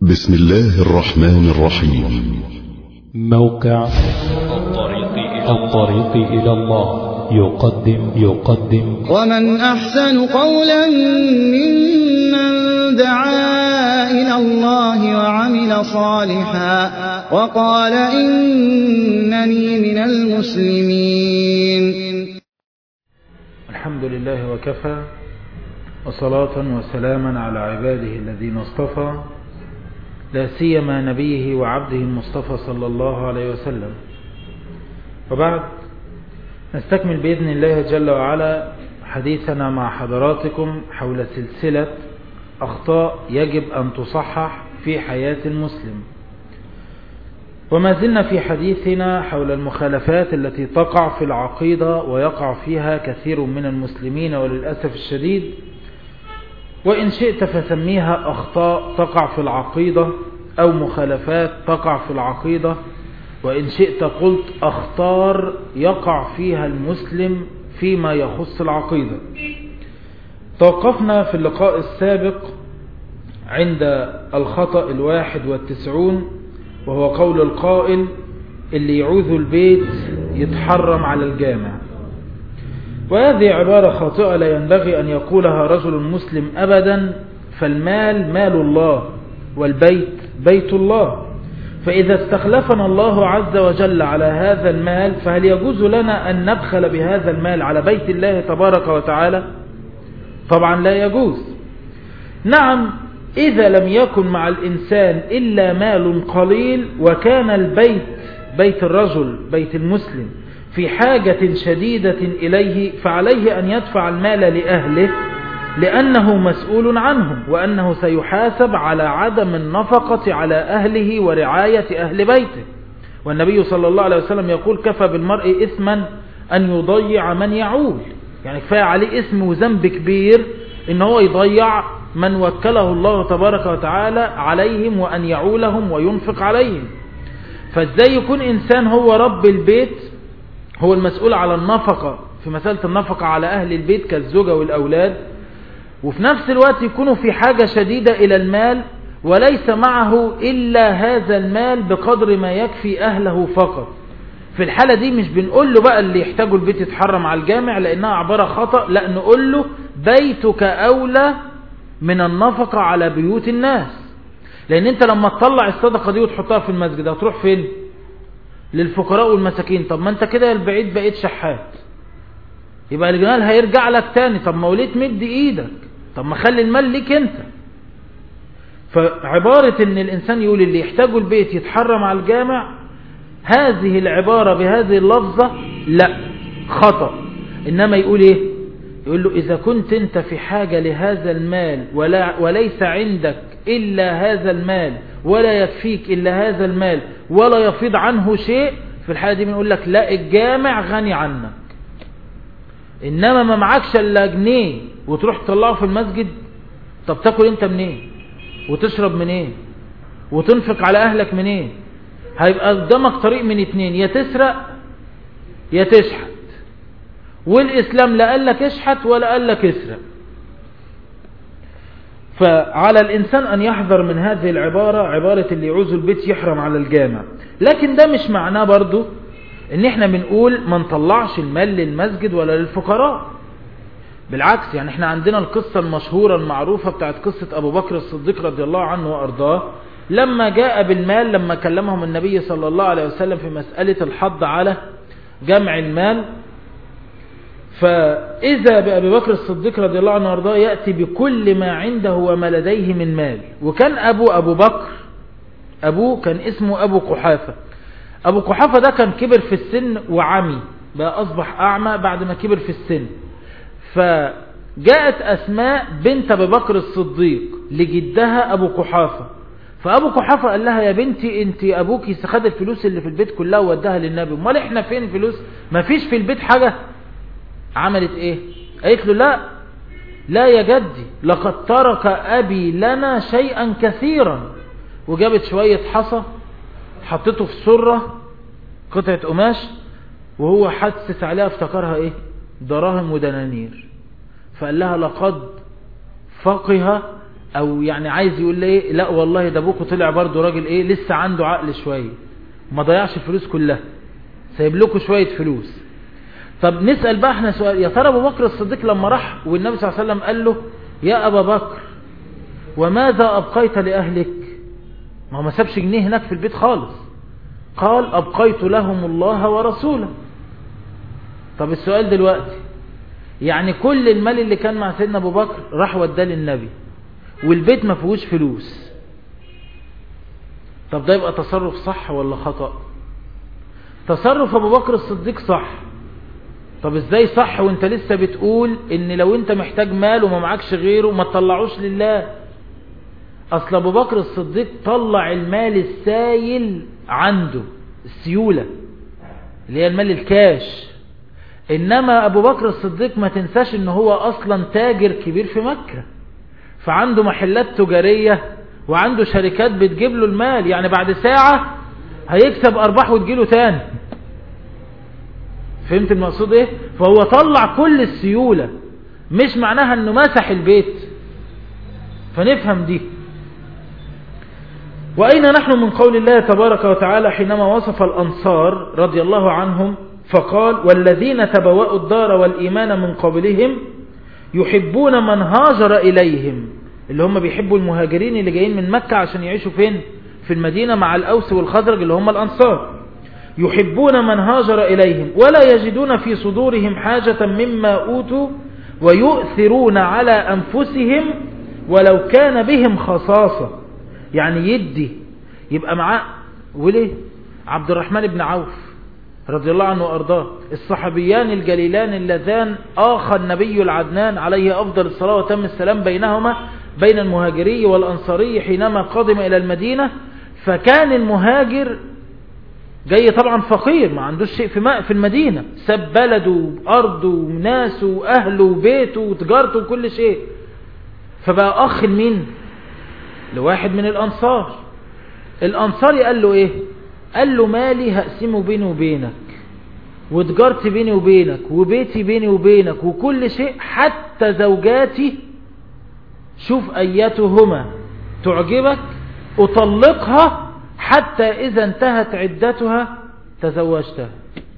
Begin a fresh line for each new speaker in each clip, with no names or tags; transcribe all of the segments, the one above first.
بسم الله الرحمن الرحيم
موقع الطريق إلى الله يقدم يقدم
ومن أحسن قولا ممن دعا إلى الله وعمل صالحا وقال إنني من المسلمين
الحمد لله وكفى وصلاة وسلاما على عباده الذين اصطفى لا سيما نبيه وعبده المصطفى صلى الله عليه وسلم وبعد نستكمل بإذن الله جل وعلا حديثنا مع حضراتكم حول سلسلة أخطاء يجب أن تصحح في حياة المسلم وما زلنا في حديثنا حول المخالفات التي تقع في العقيدة ويقع فيها كثير من المسلمين وللأسف الشديد وإن شئت فسميها أخطاء تقع في العقيدة أو مخالفات تقع في العقيدة وإن شئت قلت أخطار يقع فيها المسلم فيما يخص العقيدة توقفنا في اللقاء السابق عند الخطأ الواحد والتسعون وهو قول القائل اللي يعوذ البيت يتحرم على الجامع وهذه عبارة خاطئة لا ينبغي أن يقولها رجل مسلم أبدا فالمال مال الله والبيت بيت الله فإذا استخلفنا الله عز وجل على هذا المال فهل يجوز لنا أن نبخل بهذا المال على بيت الله تبارك وتعالى طبعا لا يجوز نعم إذا لم يكن مع الإنسان إلا مال قليل وكان البيت بيت الرجل بيت المسلم في حاجة شديدة إليه فعليه أن يدفع المال لأهله لأنه مسؤول عنهم وأنه سيحاسب على عدم النفقة على أهله ورعاية أهل بيته والنبي صلى الله عليه وسلم يقول كفى بالمرء إثما أن يضيع من يعول يعني كفاية عليه اسم وذنب كبير إن هو يضيع من وكله الله تبارك وتعالى عليهم وأن يعولهم وينفق عليهم فازاي يكون إنسان هو رب البيت هو المسؤول على النفقة في مسألة النفقة على أهل البيت كالزوجة والأولاد وفي نفس الوقت يكونوا في حاجة شديدة إلى المال وليس معه إلا هذا المال بقدر ما يكفي أهله فقط في الحالة دي مش بنقول له بقى اللي يحتاجوا البيت يتحرم على الجامع لأنها عبارة خطأ لا نقول له بيتك أولى من النفقة على بيوت الناس لأن أنت لما تطلع الصدقة دي وتحطها في المسجد هتروح فين للفقراء والمساكين طب ما انت كده البعيد بقيت شحات يبقى الجمال هيرجع لك تاني طب ما وليت مد ايدك طب ما خلي المال ليك انت فعبارة ان الانسان يقول اللي يحتاجه البيت يتحرم على الجامع هذه العبارة بهذه اللفظة لا خطأ انما يقول ايه يقول له اذا كنت انت في حاجة لهذا المال ولا وليس عندك الا هذا المال ولا يكفيك الا هذا المال ولا يفيض عنه شيء في الحالة دي بنقول لك لا الجامع غني عنك انما ما معكش الا جنيه وتروح تطلعه في المسجد طب تاكل انت منين وتشرب منين وتنفق على اهلك منين هيبقى قدامك طريق من اتنين يا تسرق يا تشحت والاسلام لا قال لك اشحت ولا قال لك اسرق فعلى الإنسان أن يحذر من هذه العبارة عبارة اللي يعوز البيت يحرم على الجامع لكن ده مش معناه برضو ان احنا بنقول ما نطلعش المال للمسجد ولا للفقراء بالعكس يعني احنا عندنا القصة المشهورة المعروفة بتاعت قصة ابو بكر الصديق رضي الله عنه وارضاه لما جاء بالمال لما كلمهم النبي صلى الله عليه وسلم في مسألة الحض على جمع المال فإذا بأبي بكر الصديق رضي الله عنه وارضاه يأتي بكل ما عنده وما لديه من مال وكان أبو أبو بكر أبوه كان اسمه أبو قحافة أبو قحافة ده كان كبر في السن وعمي بقى أصبح أعمى بعد ما كبر في السن فجاءت أسماء بنت أبي بكر الصديق لجدها أبو قحافة فأبو قحافة قال لها يا بنتي انت أبوك خد الفلوس اللي في البيت كلها ووداها للنبي امال احنا فين فلوس ما فيش في البيت حاجة عملت ايه قالت له لا لا يا جدي لقد ترك أبي لنا شيئا كثيرا وجابت شوية حصى حطيته في سرة قطعة قماش وهو حدثت عليها افتكرها ايه دراهم ودنانير فقال لها لقد فقه او يعني عايز يقول لي ايه لا والله ده ابوكوا طلع برضه راجل ايه لسه عنده عقل شويه ما ضيعش الفلوس كلها سايب لكم شويه فلوس طب نسال بقى احنا سؤال يا ترى ابو بكر الصديق لما راح والنبي صلى الله عليه وسلم قال له يا ابا بكر وماذا ابقيت لاهلك ما هو ما سابش جنيه هناك في البيت خالص قال ابقيت لهم الله ورسوله طب السؤال دلوقتي يعني كل المال اللي كان مع سيدنا ابو بكر راح وداه للنبي والبيت ما فيهوش فلوس طب ده يبقى تصرف صح ولا خطأ تصرف ابو بكر الصديق صح طب ازاي صح وانت لسه بتقول ان لو انت محتاج مال وما معكش غيره ما تطلعوش لله اصل ابو بكر الصديق طلع المال السايل عنده السيولة اللي هي المال الكاش انما ابو بكر الصديق ما تنساش ان هو اصلا تاجر كبير في مكة فعنده محلات تجارية وعنده شركات بتجيب له المال يعني بعد ساعة هيكسب ارباح وتجيله تاني فهمت المقصود ايه فهو طلع كل السيولة مش معناها انه مسح البيت فنفهم دي وأين نحن من قول الله تبارك وتعالى حينما وصف الأنصار رضي الله عنهم فقال والذين تبوأوا الدار والإيمان من قبلهم يحبون من هاجر إليهم اللي هم بيحبوا المهاجرين اللي جايين من مكة عشان يعيشوا فين في المدينة مع الأوس والخزرج اللي هم الأنصار يحبون من هاجر إليهم ولا يجدون في صدورهم حاجة مما أوتوا ويؤثرون على أنفسهم ولو كان بهم خصاصة يعني يدي يبقى معاه وليه عبد الرحمن بن عوف رضي الله عنه وأرضاه الصحابيان الجليلان اللذان آخى النبي العدنان عليه أفضل الصلاة وتم السلام بينهما بين المهاجري والأنصاري حينما قدم إلى المدينة فكان المهاجر جاي طبعا فقير ما عندوش شيء في في المدينة ساب بلده وأرضه وناسه وأهله وبيته وتجارته وكل شيء فبقى أخ لمين لواحد من الأنصار الأنصاري قال له إيه قال له مالي هقسمه بيني وبينك وتجارتي بيني وبينك وبيتي بيني وبينك وكل شيء حتى زوجاتي شوف أيتهما تعجبك أطلقها حتى إذا انتهت عدتها تزوجتها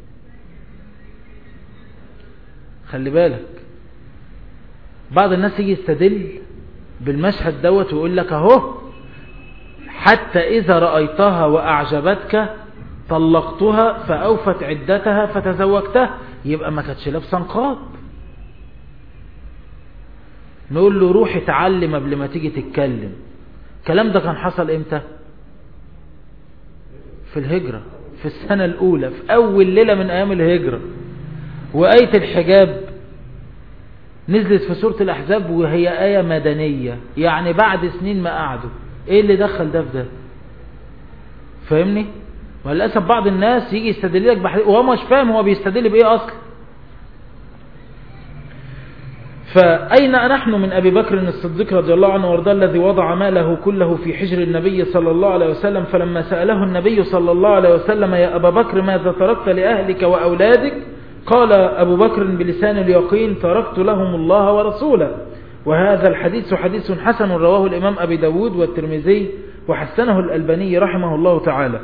خلي بالك بعض الناس يجي يستدل بالمشهد دوت ويقول لك اهو حتى إذا رأيتها وأعجبتك طلقتها فأوفت عدتها فتزوجتها يبقى ما كانتش لابسه نقاب نقول له روح اتعلم قبل ما تيجي تتكلم الكلام ده كان حصل امتى في الهجرة في السنة الأولى في أول ليلة من أيام الهجرة وآية الحجاب نزلت في سورة الأحزاب وهي آية مدنية يعني بعد سنين ما قعدوا إيه اللي دخل ده في ده فاهمني وللأسف بعض الناس يجي يستدل لك بحديث وهو مش فاهم هو بيستدل بإيه أصلا فأين نحن من أبي بكر الصديق رضي الله عنه وارضاه الذي وضع ماله كله في حجر النبي صلى الله عليه وسلم فلما سأله النبي صلى الله عليه وسلم يا أبا بكر ماذا تركت لأهلك وأولادك قال أبو بكر بلسان اليقين تركت لهم الله ورسوله وهذا الحديث حديث حسن رواه الإمام أبي داود والترمذي وحسنه الألباني رحمه الله تعالى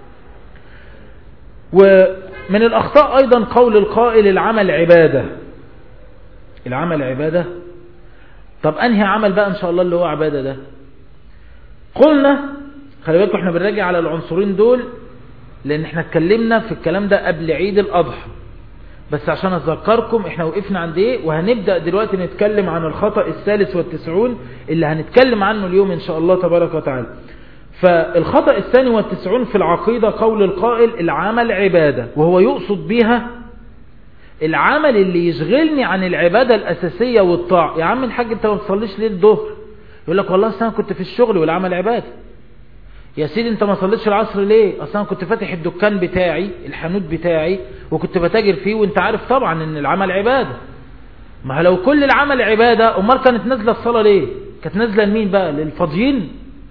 ومن الأخطاء أيضا قول القائل العمل عبادة العمل عبادة طب أنهي عمل بقى إن شاء الله اللي هو عبادة ده قلنا خلي بالكم احنا بنراجع على العنصرين دول لأن احنا اتكلمنا في الكلام ده قبل عيد الأضحى بس عشان أذكركم احنا وقفنا عند ايه وهنبدأ دلوقتي نتكلم عن الخطأ الثالث والتسعون اللي هنتكلم عنه اليوم إن شاء الله تبارك وتعالى فالخطأ الثاني والتسعون في العقيدة قول القائل العمل عبادة وهو يقصد بها العمل اللي يشغلني عن العبادة الأساسية والطاعة يا عم الحاج انت ما بتصليش ليه الظهر يقول لك والله انا كنت في الشغل والعمل عبادة يا سيدي انت ما صليتش العصر ليه اصلا كنت فاتح الدكان بتاعي الحانوت بتاعي وكنت بتاجر فيه وانت عارف طبعا ان العمل عبادة ما لو كل العمل عبادة امال كانت نازلة الصلاة ليه كانت نازلة لمين بقى للفاضيين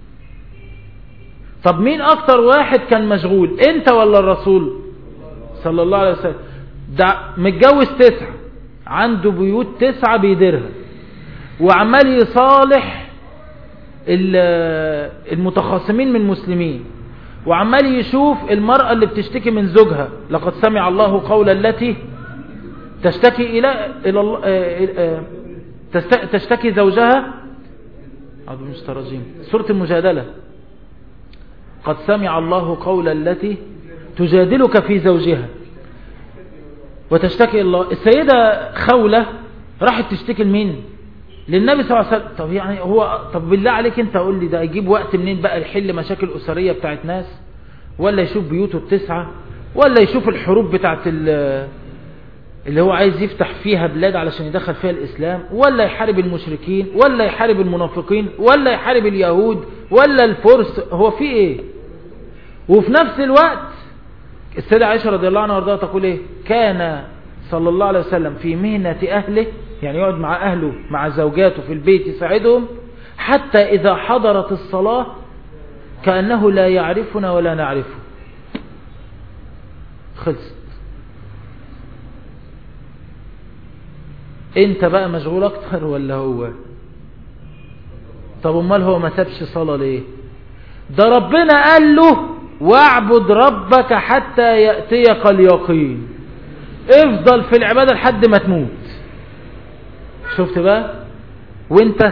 طب مين اكتر واحد كان مشغول انت ولا الرسول صلى الله عليه وسلم ده متجوز تسعة عنده بيوت تسعة بيديرها وعمال يصالح ال- المتخاصمين من المسلمين وعمال يشوف المرأة اللي بتشتكي من زوجها لقد سمع الله قول التي تشتكي إلى إلى الله آه، آه، تست- تشتكي زوجها أعوذ بالله من الشيطان الرجيم سورة المجادلة قد سمع الله قول التي تجادلك في زوجها وتشتكي الله السيدة خولة راحت تشتكي لمين للنبي صلى الله عليه وسلم طب يعني هو طب بالله عليك انت قول لي ده يجيب وقت منين بقى يحل مشاكل أسرية بتاعت ناس ولا يشوف بيوته التسعة ولا يشوف الحروب بتاعت ال- اللي هو عايز يفتح فيها بلاد علشان يدخل فيها الإسلام ولا يحارب المشركين ولا يحارب المنافقين ولا يحارب اليهود ولا الفرس هو في ايه وفي نفس الوقت السيدة عائشة رضي الله عنها وارضاها تقول ايه كان صلى الله عليه وسلم في مهنة أهله يعني يقعد مع أهله مع زوجاته في البيت يساعدهم حتى إذا حضرت الصلاة كأنه لا يعرفنا ولا نعرفه خلصت انت بقى مشغول اكتر ولا هو طب امال هو ما سابش صلاة ليه ده ربنا قال له واعبد ربك حتى يأتيك اليقين افضل في العبادة لحد ما تموت شفت بقى وانت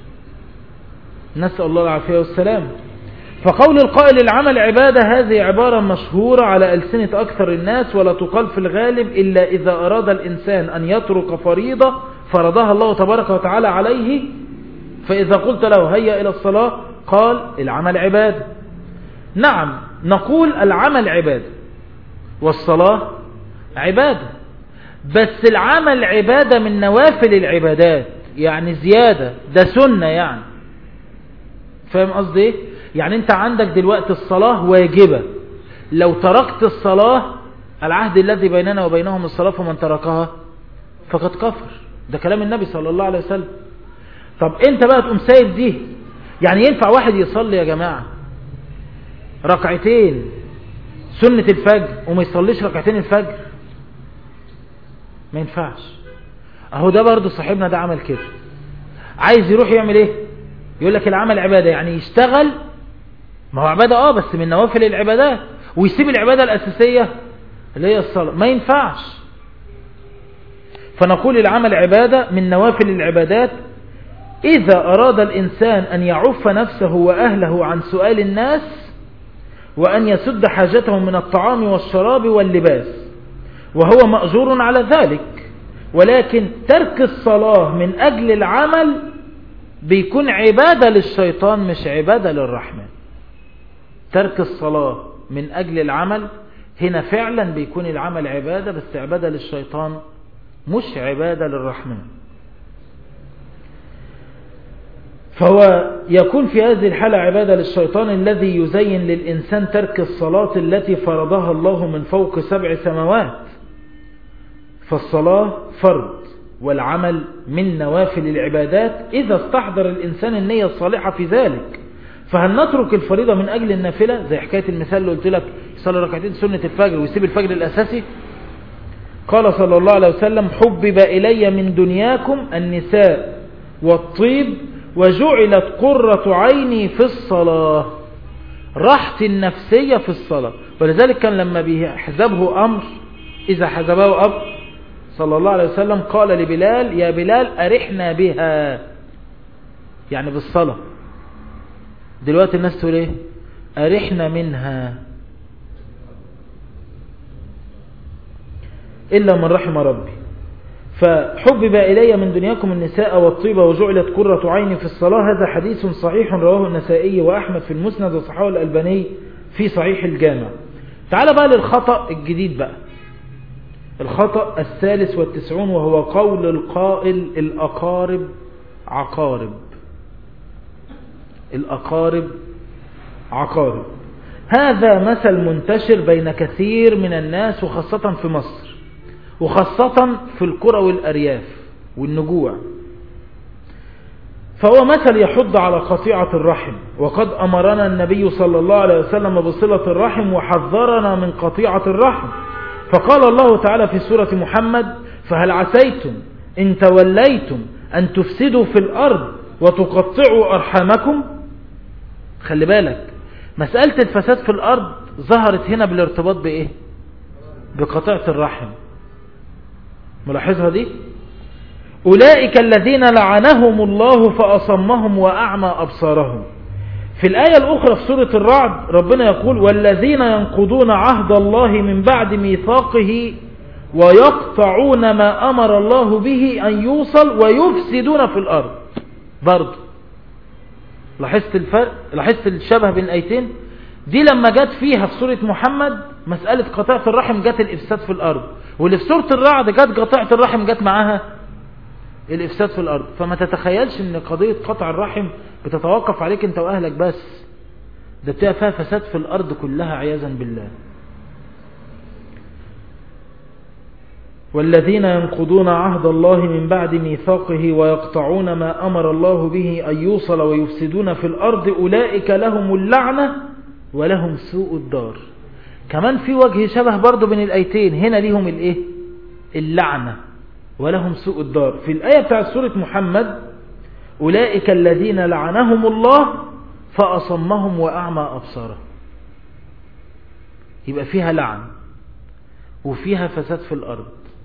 نسأل الله العافية والسلام فقول القائل العمل عبادة هذه عبارة مشهورة على ألسنة أكثر الناس ولا تقال في الغالب إلا إذا أراد الإنسان أن يترك فريضة فرضها الله تبارك وتعالى عليه فإذا قلت له هيا إلى الصلاة قال العمل عبادة نعم نقول العمل عبادة والصلاة عبادة بس العمل عبادة من نوافل العبادات يعني زيادة ده سنة يعني فاهم قصدي ايه يعني انت عندك دلوقتي الصلاة واجبة لو تركت الصلاة العهد الذي بيننا وبينهم الصلاة فمن تركها فقد كفر ده كلام النبي صلى الله عليه وسلم طب انت بقى تقوم سايب دي يعني ينفع واحد يصلي يا جماعة ركعتين سنة الفجر وما يصليش ركعتين الفجر ما ينفعش اهو ده برضو صاحبنا ده عمل كده عايز يروح يعمل ايه يقول لك العمل عبادة يعني يشتغل ما هو عبادة اه بس من نوافل العبادات ويسيب العبادة الأساسية اللي هي الصلاة ما ينفعش فنقول العمل عبادة من نوافل العبادات إذا أراد الإنسان أن يعف نفسه وأهله عن سؤال الناس وأن يسد حاجتهم من الطعام والشراب واللباس وهو مأجور على ذلك ولكن ترك الصلاة من أجل العمل بيكون عبادة للشيطان مش عبادة للرحمن ترك الصلاة من أجل العمل هنا فعلا بيكون العمل عبادة بس عبادة للشيطان مش عبادة للرحمن فهو يكون في هذه الحالة عبادة للشيطان الذي يزين للإنسان ترك الصلاة التي فرضها الله من فوق سبع سماوات فالصلاة فرض والعمل من نوافل العبادات إذا استحضر الإنسان النية الصالحة في ذلك فهل نترك الفريضة من أجل النافلة زي حكاية المثال اللي قلت لك يصلي ركعتين سنة الفجر ويسيب الفجر الأساسي قال صلى الله عليه وسلم حبب إلي من دنياكم النساء والطيب وجعلت قرة عيني في الصلاة راحتي النفسية في الصلاة ولذلك كان لما بيحزبه أمر إذا حزبه أمر صلى الله عليه وسلم قال لبلال يا بلال أرحنا بها يعني بالصلاة دلوقتي الناس تقول ايه أرحنا منها إلا من رحم ربي فحبب إلي من دنياكم النساء والطيبة وجعلت قرة عيني في الصلاة هذا حديث صحيح رواه النسائي وأحمد في المسند وصححه الألباني في صحيح الجامع تعال بقى للخطأ الجديد بقى الخطأ الثالث والتسعون وهو قول القائل الأقارب عقارب الأقارب عقارب هذا مثل منتشر بين كثير من الناس وخاصة في مصر وخاصة في القرى والأرياف والنجوع فهو مثل يحض على قطيعة الرحم وقد أمرنا النبي صلى الله عليه وسلم بصلة الرحم وحذرنا من قطيعة الرحم فقال الله تعالى في سورة محمد فهل عسيتم إن توليتم أن تفسدوا في الأرض وتقطعوا أرحامكم خلي بالك مسألة الفساد في الأرض ظهرت هنا بالارتباط بإيه بقطيعة الرحم ملاحظها دي أولئك الذين لعنهم الله فأصمهم وأعمى أبصارهم في الآية الأخرى في سورة الرعد ربنا يقول والذين ينقضون عهد الله من بعد ميثاقه ويقطعون ما أمر الله به أن يوصل ويفسدون في الأرض برضه لاحظت الفرق لاحظت الشبه بين الايتين دي لما جت فيها في سورة محمد مسألة قطيعة الرحم جت الإفساد في الأرض واللي في سورة الرعد جت قطيعة الرحم جت معاها الإفساد في الأرض فما تتخيلش ان قضية قطع الرحم بتتوقف عليك انت وأهلك بس ده بتبقى فيها فساد في الأرض كلها عياذا بالله والذين ينقضون عهد الله من بعد ميثاقه ويقطعون ما أمر الله به أن يوصل ويفسدون في الأرض أولئك لهم اللعنة ولهم سوء الدار كمان في وجه شبه برضو بين الآيتين هنا ليهم الإيه اللعنة ولهم سوء الدار في الآية بتاع سورة محمد أولئك الذين لعنهم الله فأصمهم وأعمى أبصارهم يبقى فيها لعن وفيها فساد في الأرض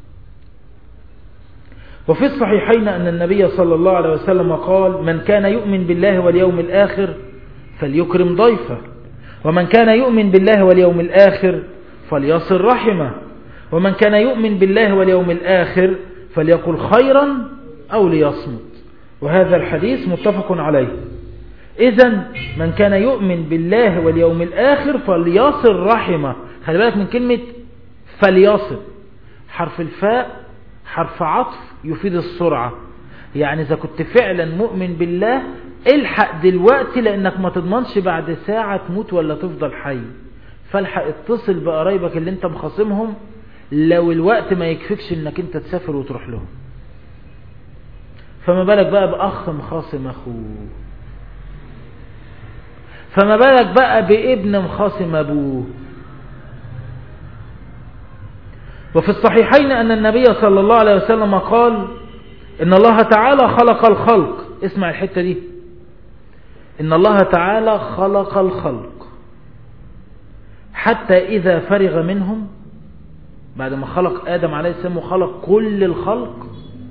وفي الصحيحين أن النبي صلى الله عليه وسلم قال من كان يؤمن بالله واليوم الآخر فليكرم ضيفه ومن كان يؤمن بالله واليوم الآخر فليصل رحمه ومن كان يؤمن بالله واليوم الآخر فليقل خيرا أو ليصمت وهذا الحديث متفق عليه إذا من كان يؤمن بالله واليوم الآخر فليصل رحمه خلي بالك من كلمة فليصل حرف الفاء حرف عطف يفيد السرعة يعني إذا كنت فعلا مؤمن بالله الحق دلوقتي لأنك ما تضمنش بعد ساعة تموت ولا تفضل حي فالحق اتصل بقرايبك اللي انت مخاصمهم لو الوقت ما يكفيكش انك انت تسافر وتروح لهم فما بالك بقى بأخ مخاصم أخوه فما بالك بقى بابن مخاصم أبوه وفي الصحيحين أن النبي صلى الله عليه وسلم قال إن الله تعالى خلق الخلق اسمع الحتة دي إن الله تعالى خلق الخلق حتى إذا فرغ منهم بعد ما خلق آدم عليه السلام وخلق كل الخلق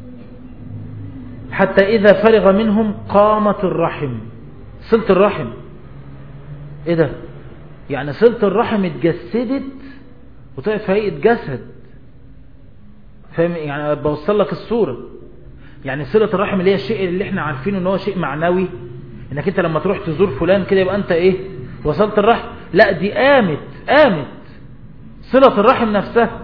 حتى إذا فرغ منهم قامت الرحم صلة الرحم إيه ده يعني صلة الرحم اتجسدت وطلعت في هيئة جسد فاهم يعني بوصل لك الصورة يعني صلة الرحم اللي هي الشيء اللي احنا عارفينه ان هو شيء معنوي انك انت لما تروح تزور فلان كده يبقى انت ايه وصلت الرحم لا دي قامت قامت صلة الرحم نفسها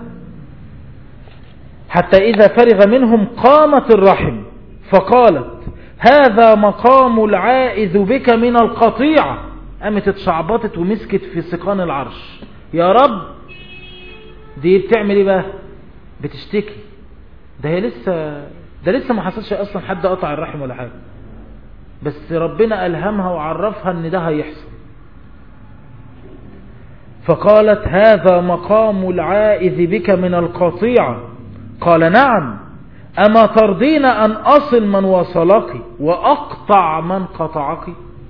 حتى إذا فرغ منهم قامت الرحم فقالت هذا مقام العائذ بك من القطيعة قامت اتشعبطت ومسكت في سقان العرش يا رب دي بتعمل ايه بقى بتشتكي ده هي لسه ده لسه ما حصلش اصلا حد قطع الرحم ولا حاجة بس ربنا ألهمها وعرفها ان ده هيحصل فقالت هذا مقام العائذ بك من القطيعة قال نعم أما ترضين أن أصل من وصلك وأقطع من قطعك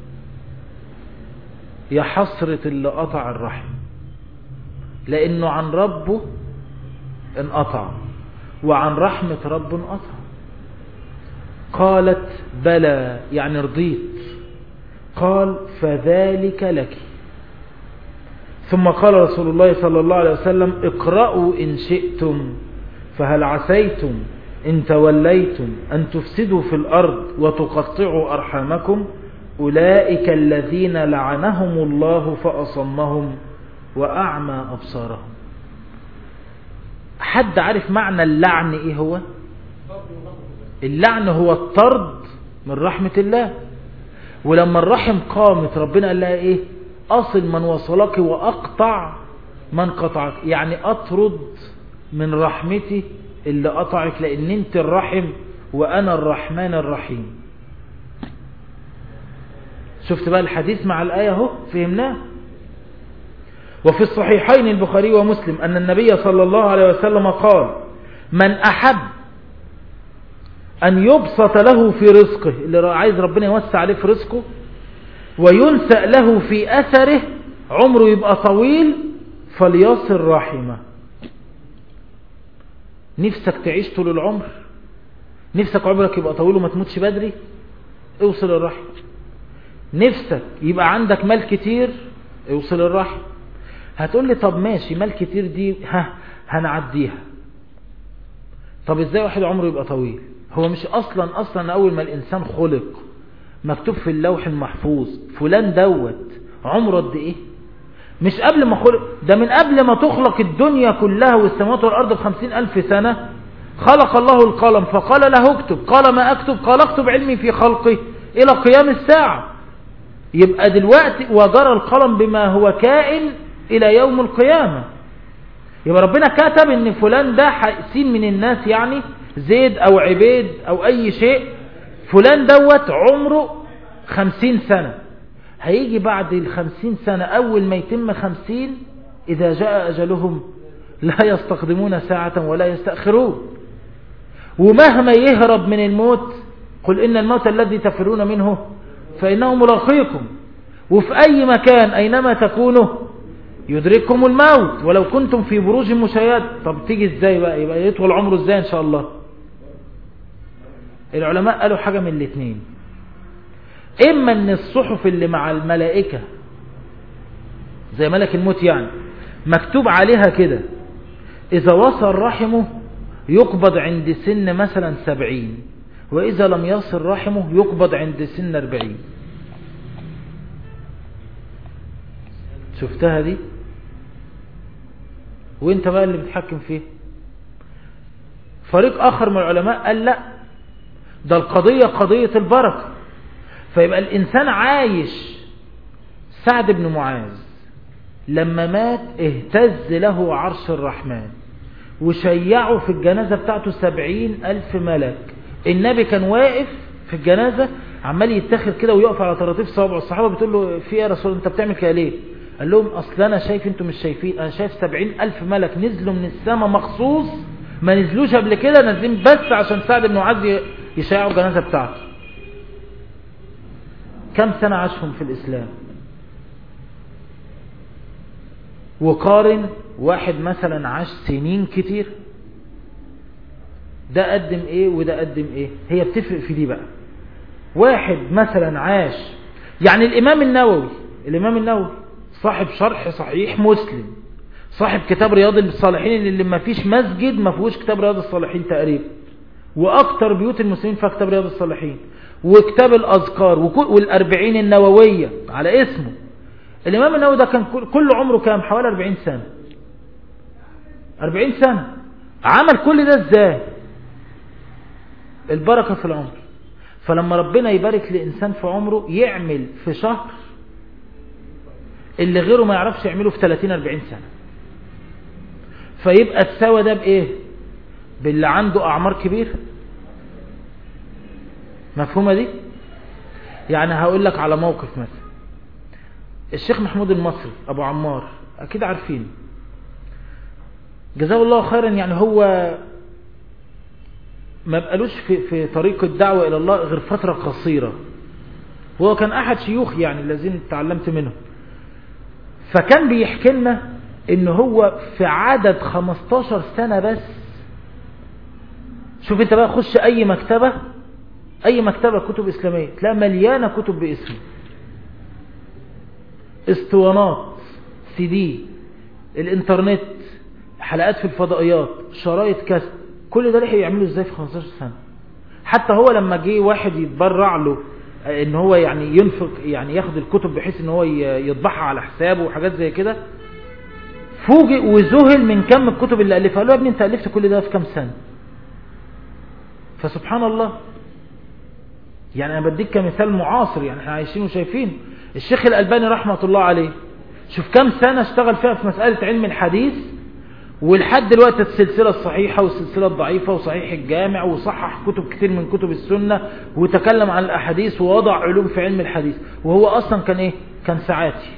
يا حسرة اللي قطع الرحم لأنه عن ربه انقطع وعن رحمة رب انقطع قالت بلى يعني رضيت قال فذلك لك ثم قال رسول الله صلى الله عليه وسلم اقرأوا إن شئتم فهل عسيتم إن توليتم أن تفسدوا في الأرض وتقطعوا أرحامكم أولئك الذين لعنهم الله فأصمهم وأعمى أبصارهم حد عارف معنى اللعن إيه هو اللعن هو الطرد من رحمة الله ولما الرحم قامت ربنا قال لها إيه أصل من وصلك وأقطع من قطعك يعني أطرد من رحمتي اللي قطعك لأن انت الرحم وأنا الرحمن الرحيم شفت بقى الحديث مع الآية اهو فهمناه وفي الصحيحين البخاري ومسلم أن النبي صلى الله عليه وسلم قال من أحب أن يبسط له في رزقه اللي عايز ربنا يوسع عليه في رزقه وينسأ له في أثره عمره يبقى طويل فليصل رحمه نفسك تعيش طول العمر نفسك عمرك يبقى طويل وما تموتش بدري اوصل الرحم نفسك يبقى عندك مال كتير اوصل الرحم هتقول لي طب ماشي مال كتير دي ها هنعديها طب ازاي واحد عمره يبقى طويل هو مش اصلا اصلا اول ما الانسان خلق مكتوب في اللوح المحفوظ فلان دوت عمره قد ايه مش قبل ما خلق ده من قبل ما تخلق الدنيا كلها والسماوات والارض بخمسين الف سنة خلق الله القلم فقال له اكتب قال ما اكتب قال اكتب علمي في خلقه الى قيام الساعة يبقى دلوقتي وجرى القلم بما هو كائن الى يوم القيامة يبقى ربنا كتب ان فلان ده سين من الناس يعني زيد او عبيد او اي شيء فلان دوت عمره خمسين سنة هيجي بعد الخمسين سنة اول ما يتم خمسين اذا جاء اجلهم لا يستقدمون ساعة ولا يستأخرون ومهما يهرب من الموت قل إن الموت الذي تفرون منه فإنه ملاقيكم وفي أي مكان أينما تكونوا يدرككم الموت ولو كنتم في بروج مشيد طب تيجي ازاي بقى يبقى يطول عمره ازاي ان شاء الله العلماء قالوا حاجة من الاثنين اما ان الصحف اللي مع الملائكة زي ملك الموت يعني مكتوب عليها كده اذا وصل رحمه يقبض عند سن مثلا سبعين واذا لم يصل رحمه يقبض عند سن اربعين شفتها دي وانت بقى اللي بتحكم فيه فريق اخر من العلماء قال لا ده القضية قضية البركة فيبقى الانسان عايش سعد بن معاذ لما مات اهتز له عرش الرحمن وشيعوا في الجنازة بتاعته سبعين ألف ملك النبي كان واقف في الجنازة عمال يتخذ كده ويقف على طراطيف صوابعه الصحابة بتقول له في ايه يا رسول انت بتعمل كده ليه قال لهم اصل انا شايف انتم مش شايفين انا شايف سبعين ألف ملك نزلوا من السماء مخصوص ما نزلوش قبل كده نازلين بس عشان سعد بن معاذ يشيعوا الجنازة بتاعته كم سنة عاشهم في الإسلام وقارن واحد مثلا عاش سنين كتير ده قدم ايه وده قدم ايه هي بتفرق في دي بقى واحد مثلا عاش يعني الامام النووي الامام النووي صاحب شرح صحيح مسلم صاحب كتاب رياض الصالحين اللي ما فيش مسجد ما فيهوش كتاب رياض الصالحين تقريبا واكتر بيوت المسلمين فيها كتاب رياض الصالحين وكتاب الاذكار والاربعين النووية على اسمه الامام النووي ده كان كل عمره كام حوالي 40 سنة 40 سنة عمل كل ده ازاي البركة في العمر فلما ربنا يبارك لإنسان في عمره يعمل في شهر اللي غيره ما يعرفش يعمله في 30-40 سنة فيبقى السوى ده بإيه باللي عنده أعمار كبير مفهومة دي يعني هقول لك على موقف مثلا الشيخ محمود المصري أبو عمار أكيد عارفين جزاه الله خيرا يعني هو ما بقالوش في, في طريق الدعوة إلى الله غير فترة قصيرة وهو كان أحد شيوخ يعني الذين تعلمت منهم فكان بيحكي لنا ان هو في عدد 15 سنة بس شوف انت بقى خش اي مكتبة اي مكتبة كتب اسلامية تلاقي مليانة كتب باسمه اسطوانات سي دي الانترنت حلقات في الفضائيات شرايط كاسيت كل ده لحق يعمله ازاي في 15 سنة حتى هو لما جه واحد يتبرع له ان هو يعني ينفق يعني ياخد الكتب بحيث ان هو يطبعها على حسابه وحاجات زي كده فوجئ وذهل من كم الكتب اللي الفها قال له يا ابني انت الفت كل ده في كام سنه فسبحان الله يعني انا بديك كمثال معاصر يعني احنا عايشين وشايفين الشيخ الالباني رحمه الله عليه شوف كم سنه اشتغل فيها في مساله علم الحديث ولحد دلوقتي السلسلة الصحيحة والسلسلة الضعيفة وصحيح الجامع وصحح كتب كتير من كتب السنة وتكلم عن الأحاديث ووضع علوم في علم الحديث وهو أصلا كان إيه كان ساعاتي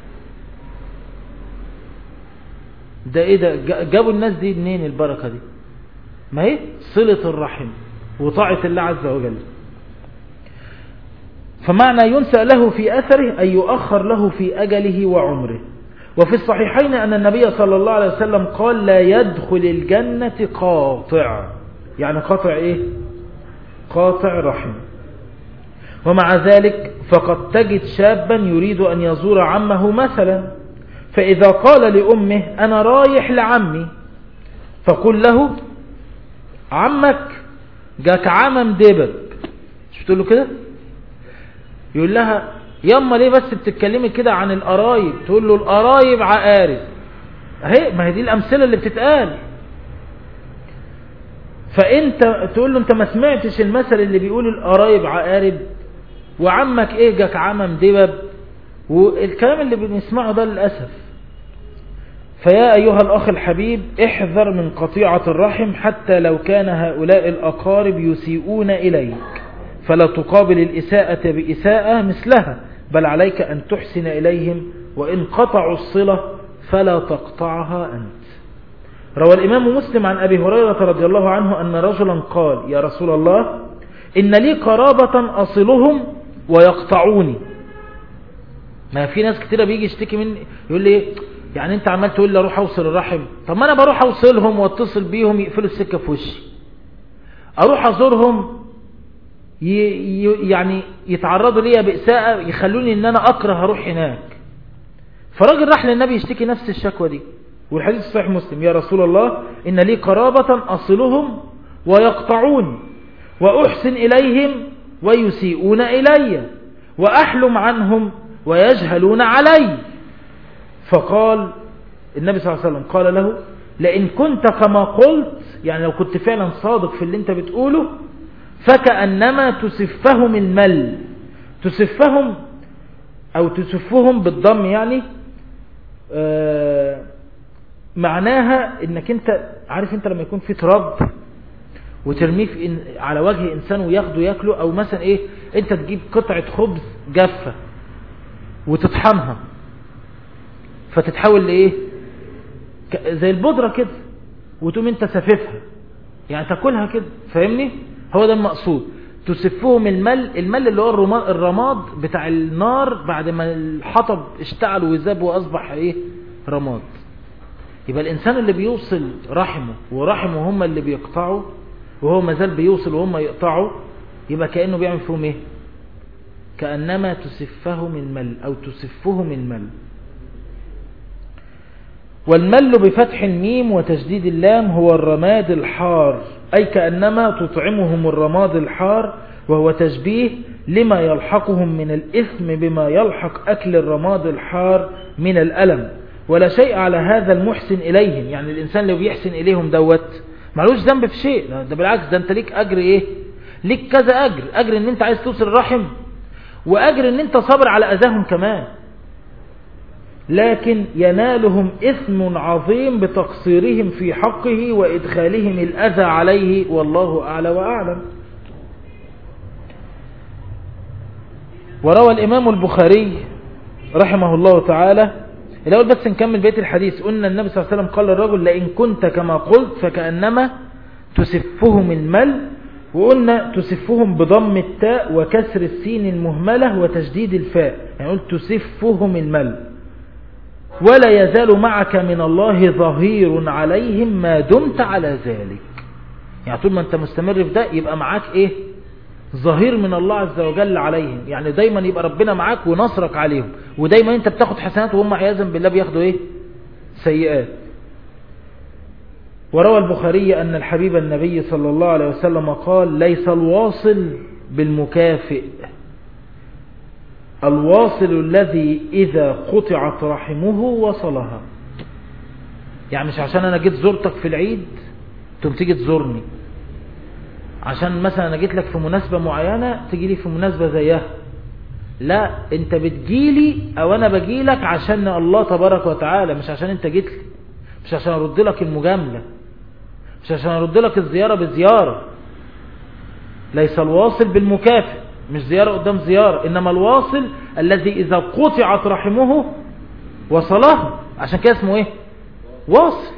ده إيه ده جابوا الناس دي منين البركة دي ما هي صلة الرحم وطاعة الله عز وجل فمعنى ينسى له في أثره أن يؤخر له في أجله وعمره وفي الصحيحين أن النبي صلى الله عليه وسلم قال لا يدخل الجنة قاطع يعني قاطع إيه قاطع رحم ومع ذلك فقد تجد شابا يريد أن يزور عمه مثلا فإذا قال لأمه أنا رايح لعمي فقل له عمك جاك عمم دبب مش بتقول له كده يقول لها ياما ليه بس بتتكلمي كده عن القرايب تقول له القرايب عقارب اهي ما هي دي الامثله اللي بتتقال فانت تقول له انت ما سمعتش المثل اللي بيقول القرايب عقارب وعمك ايه جاك عمم دبب والكلام اللي بنسمعه ده للاسف فيا أيها الأخ الحبيب احذر من قطيعة الرحم حتى لو كان هؤلاء الأقارب يسيئون إليك فلا تقابل الإساءة بإساءة مثلها بل عليك أن تحسن إليهم وإن قطعوا الصلة فلا تقطعها أنت روى الإمام مسلم عن أبي هريرة رضي الله عنه أن رجلا قال يا رسول الله إن لي قرابة أصلهم ويقطعوني ما في ناس كتيرة بيجي يشتكي مني يقول لي يعني انت عمال تقول لي اروح اوصل الرحم طب ما انا بروح اوصلهم واتصل بيهم يقفلوا السكة في وشي اروح ازورهم ي... ي... يعني يتعرضوا ليا بإساءة يخلوني ان انا اكره اروح هناك فراجل راح للنبي يشتكي نفس الشكوى دي والحديث صحيح مسلم يا رسول الله ان لي قرابة اصلهم ويقطعون واحسن اليهم ويسيئون الي واحلم عنهم ويجهلون علي فقال النبي صلى الله عليه وسلم قال له لئن كنت كما قلت يعني لو كنت فعلا صادق في اللي انت بتقوله فكأنما تسفهم المل تسفهم او تسفهم بالضم يعني آه معناها انك انت عارف انت لما يكون في تراب وترميه في إن على وجه انسان وياخده ياكله او مثلا ايه انت تجيب قطعة خبز جافة وتطحنها فتتحول لايه زي البودرة كده وتقوم انت سففها يعني تاكلها كده فاهمني هو ده المقصود تسفهم المل المل اللي هو الرماد بتاع النار بعد ما الحطب اشتعل وذاب واصبح ايه رماد يبقى الانسان اللي بيوصل رحمه ورحمه هم اللي بيقطعوا وهو مازال بيوصل وهم يقطعوا يبقى كأنه بيعمل فيهم ايه كأنما تسفهم المل او تسفهم المل والمل بفتح الميم وتجديد اللام هو الرماد الحار أي كأنما تطعمهم الرماد الحار وهو تشبيه لما يلحقهم من الإثم بما يلحق أكل الرماد الحار من الألم ولا شيء على هذا المحسن إليهم يعني الإنسان لو بيحسن إليهم دوت معلوش ذنب في شيء ده بالعكس ده أنت ليك أجر إيه ليك كذا أجر أجر أن أنت عايز توصل الرحم وأجر أن أنت صبر على أذاهم كمان لكن ينالهم إثم عظيم بتقصيرهم في حقه وإدخالهم الأذى عليه والله أعلى وأعلم وروى الإمام البخاري رحمه الله تعالى الأول بس نكمل بيت الحديث قلنا النبي صلى الله عليه وسلم قال للرجل لئن كنت كما قلت فكأنما تسفهم المل وقلنا تسفهم بضم التاء وكسر السين المهملة وتشديد الفاء يعني قلت تسفهم المل ولا يزال معك من الله ظهير عليهم ما دمت على ذلك يعني طول ما انت مستمر في ده يبقى معاك ايه ظهير من الله عز وجل عليهم يعني دايما يبقى ربنا معاك ونصرك عليهم ودايما انت بتاخد حسنات وهم عياذا بالله بياخدوا ايه سيئات وروى البخاري أن الحبيب النبي صلى الله عليه وسلم قال ليس الواصل بالمكافئ الواصل الذي إذا قطعت رحمه وصلها يعني مش عشان أنا جيت زرتك في العيد تم تيجي تزورني عشان مثلا أنا جيت لك في مناسبة معينة تجي لي في مناسبة زيها لا انت بتجيلي او انا بجيلك عشان الله تبارك وتعالى مش عشان انت جيت لي مش عشان ارد لك المجاملة مش عشان ارد لك الزيارة بزيارة ليس الواصل بالمكافئ مش زيارة قدام زيارة إنما الواصل الذي إذا قطعت رحمه وصله عشان كده اسمه إيه واصل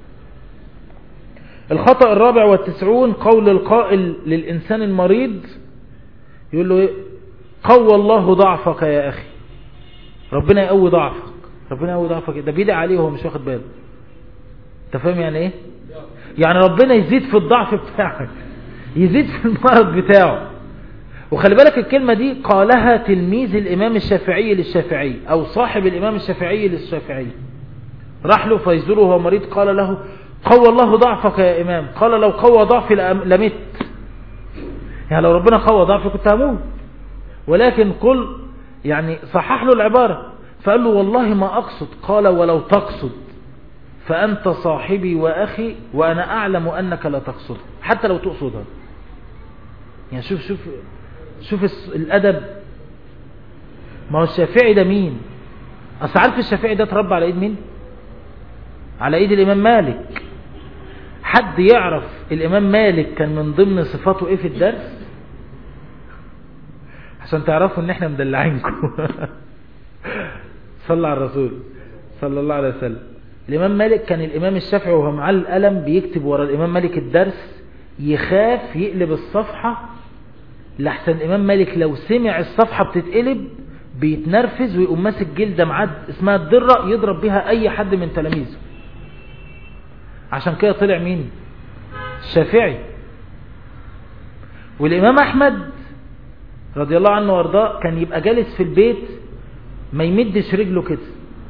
الخطأ الرابع والتسعون قول القائل للإنسان المريض يقول له إيه قوى الله ضعفك يا أخي ربنا يقوي ضعفك ربنا يقوي ضعفك ده بيدعي عليه وهو مش واخد باله انت فاهم يعني ايه يعني ربنا يزيد في الضعف بتاعك يزيد في المرض بتاعه وخلي بالك الكلمة دي قالها تلميذ الإمام الشافعي للشافعي أو صاحب الإمام الشافعي للشافعي راح له فيزوره وهو مريض قال له قوى الله ضعفك يا إمام قال لو قوى ضعفي لمت يعني لو ربنا قوى ضعفي كنت هموت ولكن قل يعني صحح له العبارة فقال له والله ما أقصد قال ولو تقصد فأنت صاحبي وأخي وأنا أعلم أنك لا تقصد حتى لو تقصدها يعني شوف شوف شوف الأدب ما هو الشافعي ده مين أصل عارف الشافعي ده تربى على إيد مين على إيد الإمام مالك حد يعرف الإمام مالك كان من ضمن صفاته إيه في الدرس عشان تعرفوا ان احنا مدلعينكم صلى على الرسول صلى الله عليه وسلم الامام مالك كان الامام الشافعي وهو معاه القلم بيكتب ورا الامام مالك الدرس يخاف يقلب الصفحة لحسن الامام مالك لو سمع الصفحة بتتقلب بيتنرفز ويقوم ماسك جلدة معاد اسمها الدرة يضرب بها اي حد من تلاميذه عشان كده طلع مين الشافعي والامام احمد رضي الله عنه وارضاه كان يبقى جالس في البيت ما يمدش رجله كده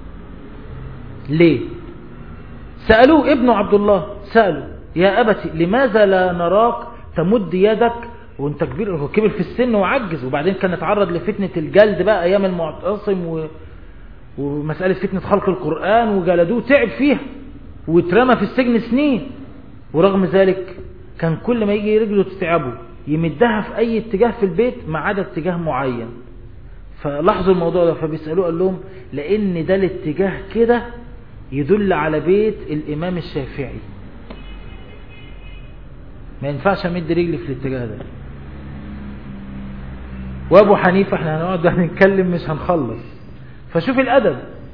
ليه سألوه ابنه عبد الله سألوا يا أبتي لماذا لا نراك تمد يدك وانت كبير هو كبر في السن وعجز وبعدين كان اتعرض لفتنة الجلد بقى ايام المعتصم و... ومسألة فتنة خلق القرآن وجلدوه تعب فيها واترمى في السجن سنين ورغم ذلك كان كل ما يجي رجله تتعبه يمدها في اي اتجاه في البيت ما عدا اتجاه معين فلاحظوا الموضوع ده فبيسألوه قال لهم لان ده الاتجاه كده يدل على بيت الامام الشافعي ما ينفعش امد رجلي في الاتجاه ده وابو حنيفة احنا هنقعد هنتكلم مش هنخلص فشوف الادب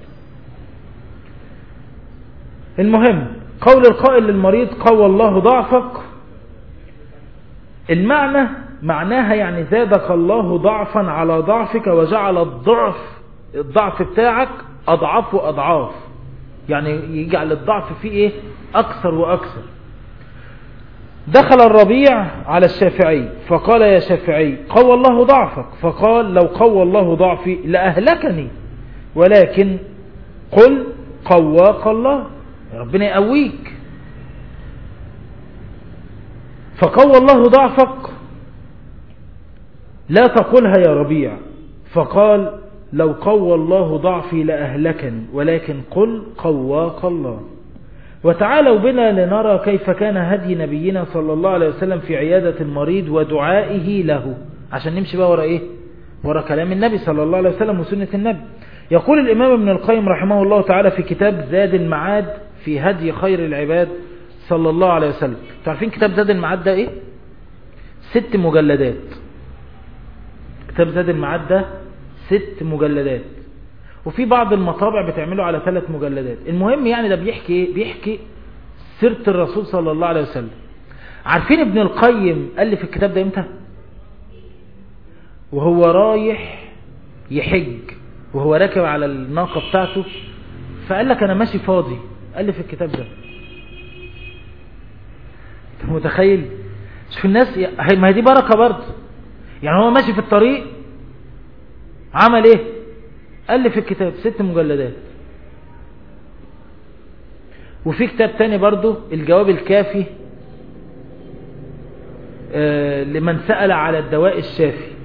المهم قول القائل للمريض قوى الله ضعفك المعنى معناها يعني زادك الله ضعفا على ضعفك وجعل الضعف الضعف بتاعك أضعاف وأضعاف يعني يجعل الضعف فيه إيه أكثر وأكثر دخل الربيع على الشافعي فقال يا شافعي قوى الله ضعفك فقال لو قوى الله ضعفي لأهلكني ولكن قل قواك الله ربنا يقويك فقوى الله ضعفك لا تقولها يا ربيع فقال لو قوى الله ضعفي لأهلكني ولكن قل قواك الله وتعالوا بنا لنرى كيف كان هدي نبينا صلى الله عليه وسلم في عيادة المريض ودعائه له عشان نمشي بقى ورا ايه ورا كلام النبي صلى الله عليه وسلم وسنة النبي يقول الإمام ابن القيم رحمه الله تعالى في كتاب زاد المعاد في هدي خير العباد صلى الله عليه وسلم تعرفين كتاب زاد المعاد ده ايه ست مجلدات كتاب زاد المعاد ده ست مجلدات وفي بعض المطابع بتعمله على ثلاث مجلدات المهم يعني ده بيحكي ايه بيحكي سيرة الرسول صلى الله عليه وسلم عارفين ابن القيم قال لي في الكتاب ده امتى وهو رايح يحج وهو راكب على الناقة بتاعته فقال لك انا ماشي فاضي قال لي في الكتاب ده انت متخيل شوف الناس ما هي دي بركة برضه يعني هو ماشي في الطريق عمل ايه قال لي في الكتاب ست مجلدات وفي كتاب تاني برضه الجواب الكافي آه لمن سأل على الدواء الشافي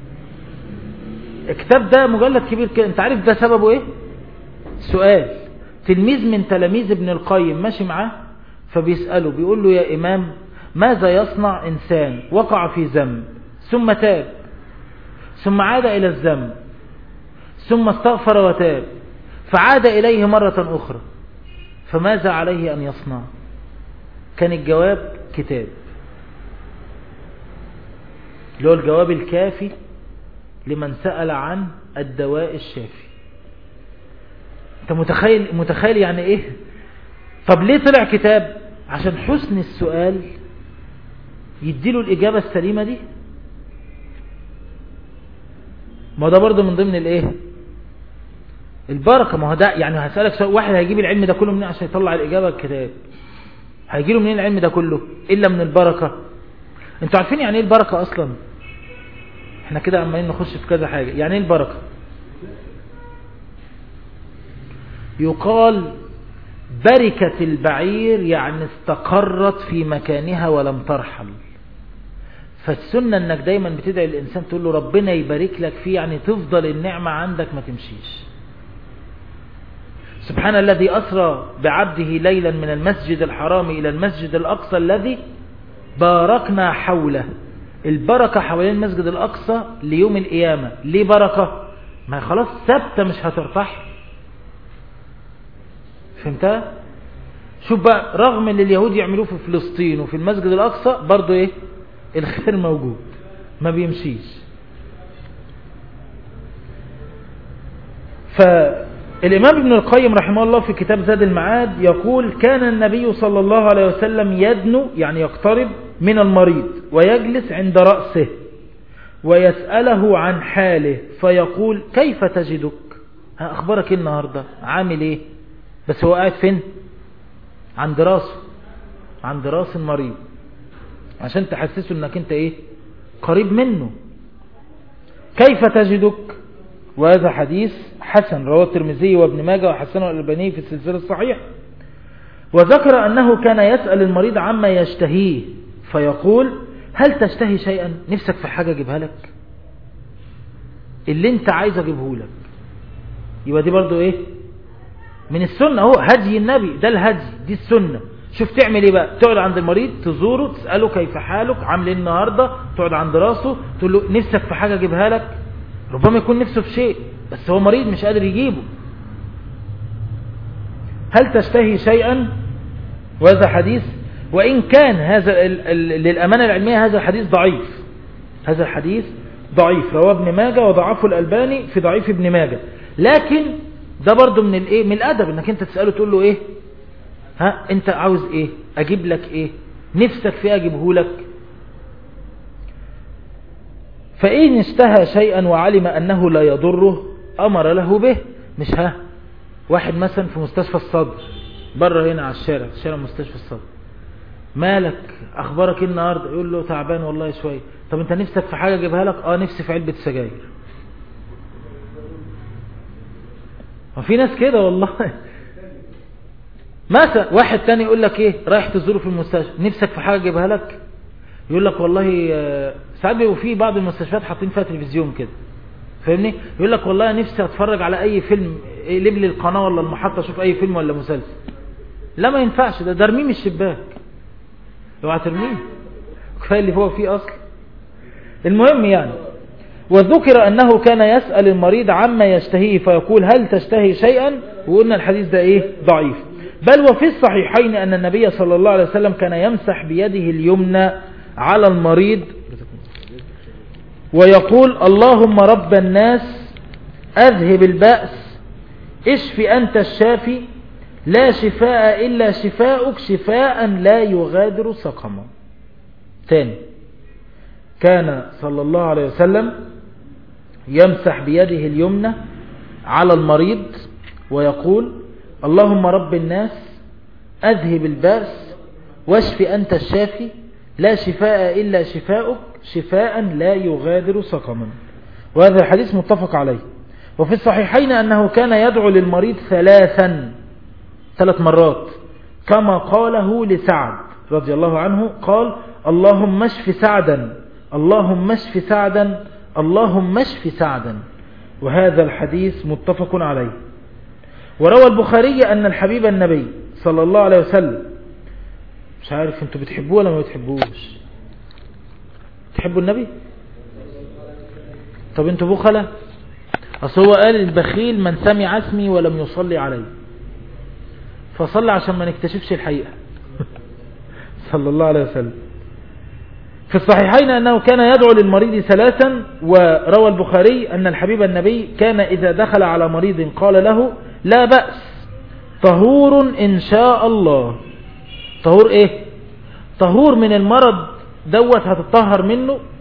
الكتاب ده مجلد كبير كده انت عارف ده سببه ايه سؤال تلميذ من تلاميذ ابن القيم ماشي معاه فبيسأله بيقول له يا إمام ماذا يصنع إنسان وقع في ذنب ثم تاب ثم عاد إلى الذنب ثم استغفر وتاب فعاد إليه مرة أخرى فماذا عليه أن يصنع كان الجواب كتاب اللي هو الجواب الكافي لمن سأل عن الدواء الشافي انت متخيل متخيل يعني ايه طب ليه طلع كتاب عشان حسن السؤال يديله الإجابة السليمة دي ما ده برضه من ضمن الايه البركة ما هو ده يعني هسألك سؤال واحد هيجيب العلم ده كله منين عشان يطلع الإجابة الكتاب هيجي له منين العلم ده كله إلا من البركة انتوا عارفين يعني ايه البركة أصلا احنا كده عمالين نخش في كذا حاجة يعني ايه البركة يقال بركة البعير يعني استقرت في مكانها ولم ترحل فالسنة انك دايما بتدعي الانسان تقول له ربنا يبارك لك فيه يعني تفضل النعمة عندك ما تمشيش سبحان الذي أسرى بعبده ليلا من المسجد الحرام إلى المسجد الأقصى الذي باركنا حوله البركة حوالين المسجد الأقصى ليوم القيامة ليه بركة ما خلاص ثابتة مش هترتاح فهمتها شوف بقى رغم اللي اليهود يعملوه في فلسطين وفي المسجد الأقصى برضو ايه الخير موجود ما بيمشيش فالإمام ابن القيم رحمه الله في كتاب زاد المعاد يقول كان النبي صلى الله عليه وسلم يدنو يعني يقترب من المريض ويجلس عند رأسه ويسأله عن حاله فيقول كيف تجدك أخبارك إيه النهاردة عامل ايه بس هو قاعد فين عند راسه عند راس المريض عشان تحسسه انك انت ايه قريب منه كيف تجدك وهذا حديث حسن رواه الترمذي وابن ماجه وحسنه الألباني في السلسلة الصحيحة وذكر أنه كان يسأل المريض عما يشتهيه فيقول هل تشتهي شيئا نفسك في حاجة اجيبها لك اللي انت عايز اجيبه لك يبقى دي برضو ايه من السنة هو هدي النبي ده الهدي دي السنة شوف تعمل ايه بقى تقعد عند المريض تزوره تسأله كيف حالك عامل ايه النهاردة تقعد عند راسه تقول له نفسك في حاجة اجيبها لك ربما يكون نفسه في شيء بس هو مريض مش قادر يجيبه هل تشتهي شيئا وهذا حديث وإن كان هذا للأمانة العلمية هذا الحديث ضعيف هذا الحديث ضعيف رواه ابن ماجه وضعفه الألباني في ضعيف ابن ماجه لكن ده برضو من الايه من الادب انك انت تساله تقول له ايه ها انت عاوز ايه اجيب لك ايه نفسك في اجيبه لك فإن اشتهى شيئا وعلم أنه لا يضره أمر له به مش ها واحد مثلا في مستشفى الصدر بره هنا على الشارع شارع مستشفى الصدر مالك أخبارك ايه النهاردة يقول له تعبان والله شوية طب انت نفسك في حاجة اجيبها لك اه نفسي في علبة سجاير وفي ناس كده والله مثلا واحد تاني يقول لك ايه رايح تزوره في المستشفى نفسك في حاجة اجيبها لك يقول لك والله ساعات بيبقوا في بعض المستشفيات حاطين فيها تلفزيون كده فاهمني يقول لك والله نفسي اتفرج على اي فيلم اقلب لي القناه ولا المحطه اشوف اي فيلم ولا مسلسل لا ما ينفعش ده ده من الشباك اوعى ترميه كفايه اللي هو فيه اصلا المهم يعني وذكر أنه كان يسأل المريض عما يشتهيه فيقول هل تشتهي شيئا وقلنا الحديث ده إيه ضعيف بل وفي الصحيحين أن النبي صلى الله عليه وسلم كان يمسح بيده اليمنى على المريض ويقول اللهم رب الناس أذهب البأس اشف أنت الشافي لا شفاء إلا شفاءك شفاء لا يغادر سقما ثاني كان صلى الله عليه وسلم يمسح بيده اليمنى على المريض ويقول اللهم رب الناس أذهب البأس واشف أنت الشافي لا شفاء إلا شفاءك شفاء لا يغادر سقما وهذا الحديث متفق عليه وفي الصحيحين أنه كان يدعو للمريض ثلاثا ثلاث مرات كما قاله لسعد رضي الله عنه قال اللهم اشف سعدا اللهم اشف سعدا اللهم اشف سعدا وهذا الحديث متفق عليه وروى البخاري أن الحبيب النبي صلى الله عليه وسلم مش عارف انتوا بتحبوه ولا ما بتحبوش تحبوا النبي طب انتوا بخلة اصل هو قال البخيل من سمع اسمي ولم يصلي علي فصلى عشان ما نكتشفش الحقيقة صلى الله عليه وسلم في الصحيحين أنه كان يدعو للمريض ثلاثا وروى البخاري أن الحبيب النبي كان إذا دخل على مريض قال له لا بأس طهور إن شاء الله طهور إيه طهور من المرض دوت هتطهر منه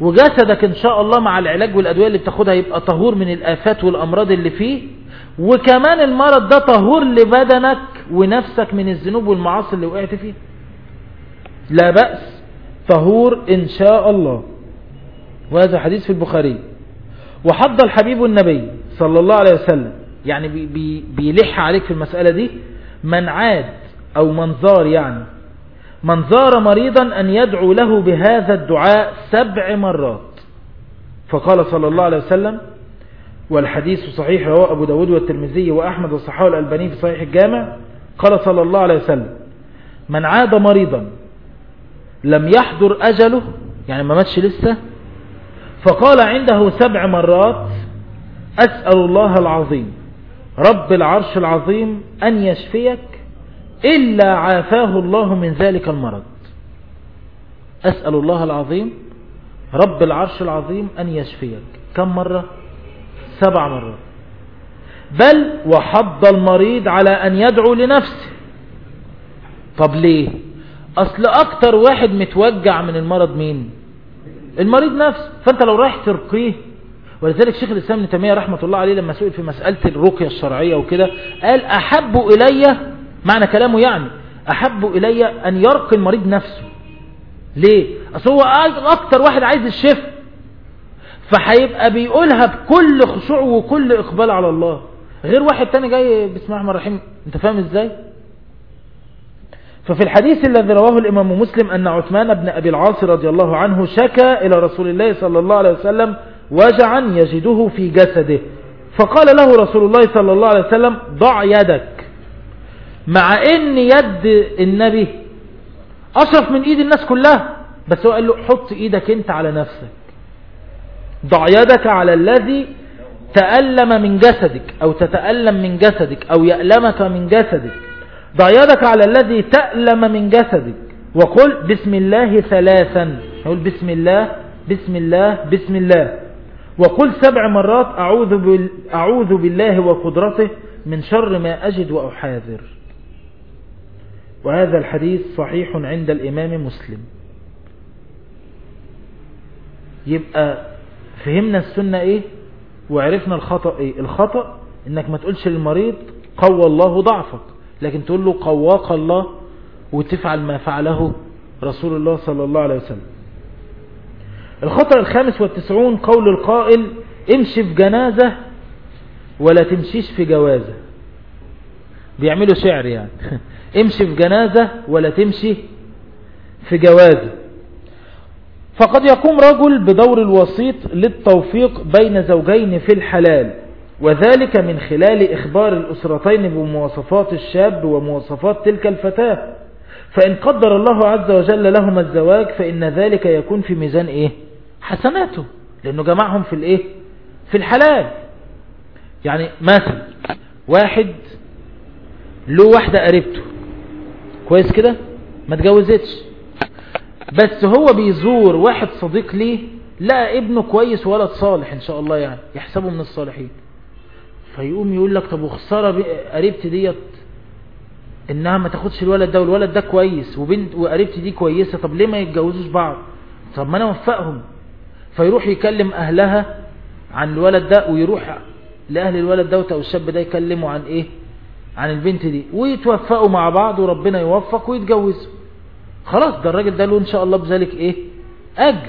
وجسدك ان شاء الله مع العلاج والادوية اللي بتاخدها يبقى طهور من الافات والامراض اللي فيه وكمان المرض ده طهور لبدنك ونفسك من الذنوب والمعاصي اللي وقعت فيه لا بأس طهور ان شاء الله وهذا حديث في البخاري وحض الحبيب النبي صلى الله عليه وسلم يعني بي بي بيلح عليك في المسألة دي من عاد او منظار يعني من زار مريضا أن يدعو له بهذا الدعاء سبع مرات فقال صلى الله عليه وسلم والحديث صحيح رواه أبو داود والترمذي وأحمد والصحاوي الألباني في صحيح الجامع قال صلى الله عليه وسلم من عاد مريضا لم يحضر أجله يعني ما ماتش لسه فقال عنده سبع مرات أسأل الله العظيم رب العرش العظيم أن يشفيك إلا عافاه الله من ذلك المرض أسأل الله العظيم رب العرش العظيم أن يشفيك كم مرة سبع مرات بل وحض المريض على أن يدعو لنفسه طب ليه أصل أكتر واحد متوجع من المرض مين المريض نفسه فأنت لو رايح ترقيه ولذلك شيخ الإسلام ابن تيمية رحمة الله عليه لما سئل في مسألة الرقية الشرعية وكده قال أحب إلي معنى كلامه يعني أحب إلي أن يرقي المريض نفسه ليه أصل هو أكتر واحد عايز الشفاء فهيبقى بيقولها بكل خشوع وكل إقبال على الله غير واحد تاني جاي بسم الله الرحمن الرحيم انت فاهم ازاي ففي الحديث الذي رواه الإمام مسلم أن عثمان بن أبي العاص رضي الله عنه شكى إلى رسول الله صلى الله عليه وسلم وجعا يجده في جسده فقال له رسول الله صلى الله عليه وسلم ضع يدك مع ان يد النبي اشرف من ايد الناس كلها بس هو قال له حط ايدك انت على نفسك ضع يدك على الذي تألم من جسدك او تتألم من جسدك او يألمك من جسدك ضع يدك على الذي تألم من جسدك وقل بسم الله ثلاثا يقول بسم الله بسم الله بسم الله وقل سبع مرات أعوذ, بال... أعوذ بالله وقدرته من شر ما أجد وأحاذر وهذا الحديث صحيح عند الإمام مسلم يبقى فهمنا السنة ايه وعرفنا الخطأ ايه الخطأ انك ما تقولش للمريض قوى الله ضعفك لكن تقول له قواك الله وتفعل ما فعله رسول الله صلى الله عليه وسلم الخطأ الخامس والتسعون قول القائل امشي في جنازة ولا تمشيش في جوازة بيعملوا شعر يعني امشي في جنازة ولا تمشي في جوازة فقد يقوم رجل بدور الوسيط للتوفيق بين زوجين في الحلال وذلك من خلال إخبار الأسرتين بمواصفات الشاب ومواصفات تلك الفتاة فإن قدر الله عز وجل لهما الزواج فإن ذلك يكون في ميزان إيه حسناته لأنه جمعهم في الإيه في الحلال يعني مثل واحد له واحدة قريبته كويس كده ما تجوزتش بس هو بيزور واحد صديق ليه لقى ابنه كويس ولد صالح ان شاء الله يعني يحسبه من الصالحين فيقوم يقول لك طب وخساره قريبتي ديت انها ما تاخدش الولد ده والولد ده كويس وبنت وقريبتي دي كويسه طب ليه ما يتجوزوش بعض طب ما انا اوفقهم فيروح يكلم اهلها عن الولد ده ويروح لاهل الولد ده او الشاب ده يكلموا عن ايه عن البنت دي ويتوفقوا مع بعض وربنا يوفق ويتجوزوا خلاص ده الراجل ده له ان شاء الله بذلك ايه اجر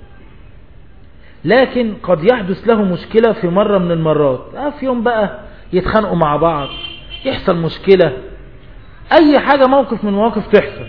لكن قد يحدث له مشكلة في مرة من المرات آه في يوم بقى يتخانقوا مع بعض يحصل مشكلة اي حاجة موقف من مواقف تحصل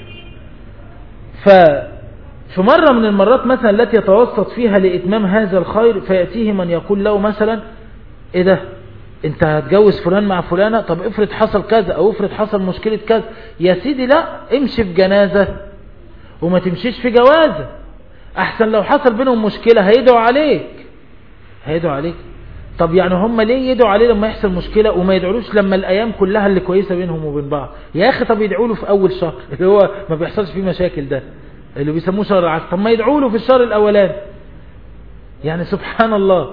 ففي مرة من المرات مثلا التي يتوسط فيها لإتمام هذا الخير فيأتيه من يقول له مثلا ايه ده انت هتجوز فلان مع فلانة طب افرض حصل كذا او افرض حصل مشكلة كذا يا سيدي لا امشي في جنازة وما تمشيش في جوازة احسن لو حصل بينهم مشكلة هيدعوا عليك هيدعوا عليك طب يعني هم ليه يدعوا عليه لما يحصل مشكلة وما يدعولوش لما الايام كلها اللي كويسة بينهم وبين بعض يا اخي طب يدعوا له في اول شهر اللي هو ما بيحصلش فيه مشاكل ده اللي بيسموه شهر العسل طب ما يدعوا له في الشهر الاولاني يعني سبحان الله